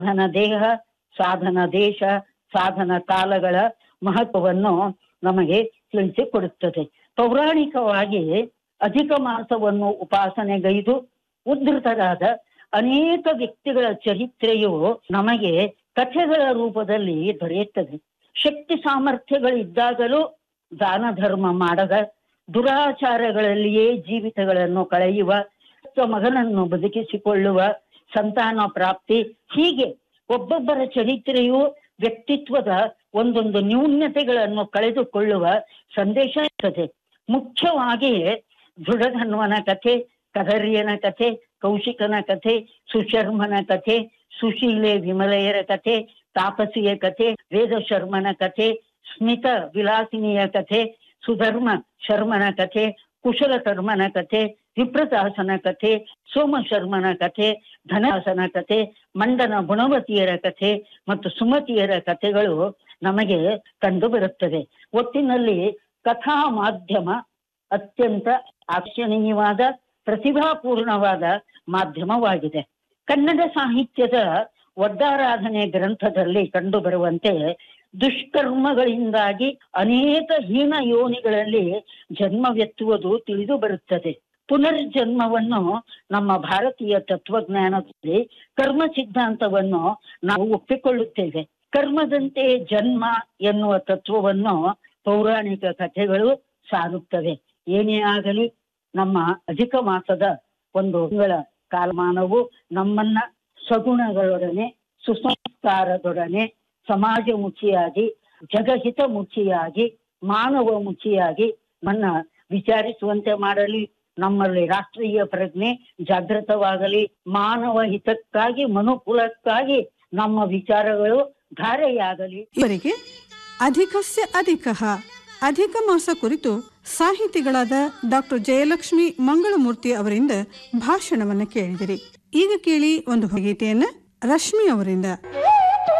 ಸಾಧನ ದೇಹ ಸಾಧನ ದೇಶ ಸಾಧನ ಕಾಲಗಳ ಮಹತ್ವವನ್ನು ನಮಗೆ ತಿಳಿಸಿಕೊಡುತ್ತದೆ ಪೌರಾಣಿಕವಾಗಿ ಅಧಿಕ ಮಾಸವನ್ನು ಉಪಾಸನೆಗೈದು ಉದ್ಧತರಾದ ಅನೇಕ ವ್ಯಕ್ತಿಗಳ ಚರಿತ್ರೆಯು ನಮಗೆ ಕಥೆಗಳ ರೂಪದಲ್ಲಿ ದೊರೆಯುತ್ತದೆ ಶಕ್ತಿ ಸಾಮರ್ಥ್ಯಗಳಿದ್ದಾಗಲೂ ದಾನ ಧರ್ಮ ಮಾಡದ ದುರಾಚಾರಗಳಲ್ಲಿಯೇ ಜೀವಿತಗಳನ್ನು ಕಳೆಯುವ ಮಗನನ್ನು ಬದುಕಿಸಿಕೊಳ್ಳುವ ಸಂತಾನ ಪ್ರಾಪ್ತಿ ಹೀಗೆ ಒಬ್ಬೊಬ್ಬರ ಚರಿತ್ರೆಯು ವ್ಯಕ್ತಿತ್ವದ ಒಂದೊಂದು ನ್ಯೂನ್ಯತೆಗಳನ್ನು ಕಳೆದುಕೊಳ್ಳುವ ಸಂದೇಶ ಇರ್ತದೆ ಮುಖ್ಯವಾಗಿ ದೃಢಧನ್ವನ ಕಥೆ ಕದರ್ಯನ ಕಥೆ ಕೌಶಿಕನ ಕಥೆ ಸುಶರ್ಮನ ಕಥೆ ಸುಶೀಲೆ ವಿಮಲೆಯರ ಕಥೆ ತಾಪಸಿಯ ಕಥೆ ವೇದ ಶರ್ಮನ ಕಥೆ ಸ್ಮಿತ ವಿಲಾಸಿನಿಯ ಕಥೆ ಸುಧರ್ಮ ಶರ್ಮನ ಕಥೆ ಕುಶಲ ಕರ್ಮನ ಕಥೆ ವಿಪ್ರದಾಸನ ಕಥೆ ಸೋಮ ಶರ್ಮನ ಕಥೆ ಧನದಾಸನ ಕಥೆ ಮಂಡನ ಗುಣವತಿಯರ ಕಥೆ ಮತ್ತು ಸುಮತಿಯರ ಕಥೆಗಳು ನಮಗೆ ಕಂಡು ಬರುತ್ತದೆ ಒಟ್ಟಿನಲ್ಲಿ ಕಥಾ ಮಾಧ್ಯಮ ಅತ್ಯಂತ ಆಕರ್ಷಣೀಯವಾದ ಪ್ರತಿಭಾಪೂರ್ಣವಾದ ಮಾಧ್ಯಮವಾಗಿದೆ ಕನ್ನಡ ಸಾಹಿತ್ಯದ ಒಡ್ಡಾರಾಧನೆ ಗ್ರಂಥದಲ್ಲಿ ಕಂಡು ಬರುವಂತೆ ದುಷ್ಕರ್ಮಗಳಿಂದಾಗಿ ಅನೇಕ ಹೀನ ಯೋನಿಗಳಲ್ಲಿ ಜನ್ಮವೆತ್ತುವುದು ತಿಳಿದು ಬರುತ್ತದೆ ಪುನರ್ಜನ್ಮವನ್ನು ನಮ್ಮ ಭಾರತೀಯ ತತ್ವಜ್ಞಾನದಲ್ಲಿ ಕರ್ಮ ಸಿದ್ಧಾಂತವನ್ನು ನಾವು ಒಪ್ಪಿಕೊಳ್ಳುತ್ತೇವೆ ಕರ್ಮದಂತೆ ಜನ್ಮ ಎನ್ನುವ ತತ್ವವನ್ನು ಪೌರಾಣಿಕ ಕಥೆಗಳು ಸಾರುತ್ತವೆ ಏನೇ ಆಗಲಿ ನಮ್ಮ ಅಧಿಕ ಮಾಸದ ಒಂದು ತಿಂಗಳ ಕಾಲಮಾನವು ನಮ್ಮನ್ನ ಸಗುಣಗಳೊಡನೆ ಸುಸಂಸ್ಕಾರದೊಡನೆ ಸಮಾಜಮುಖಿಯಾಗಿ ಜಗಹಿತಮುಖಿಯಾಗಿ ಮಾನವ ಮುಖಿಯಾಗಿ ಮನ್ನ ವಿಚಾರಿಸುವಂತೆ ಮಾಡಲಿ ನಮ್ಮಲ್ಲಿ ರಾಷ್ಟ್ರೀಯ ಪ್ರಜ್ಞೆ ಜಾಗೃತವಾಗಲಿ ಮಾನವ ಹಿತಕ್ಕಾಗಿ ಮನುಕುಲಕ್ಕಾಗಿ ನಮ್ಮ ವಿಚಾರಗಳು ಧಾರೆಯಾಗಲಿ ಇವರಿಗೆ ಅಧಿಕಸ್ಯ ಅಧಿಕ ಅಧಿಕ ಮಾಸ ಕುರಿತು ಸಾಹಿತಿಗಳಾದ ಡಾಕ್ಟರ್ ಜಯಲಕ್ಷ್ಮಿ ಮಂಗಳಮೂರ್ತಿ ಅವರಿಂದ ಭಾಷಣವನ್ನ ಕೇಳಿದಿರಿ ಈಗ ಕೇಳಿ ಒಂದು ಗೀತೆಯನ್ನ ರಶ್ಮಿ ಅವರಿಂದ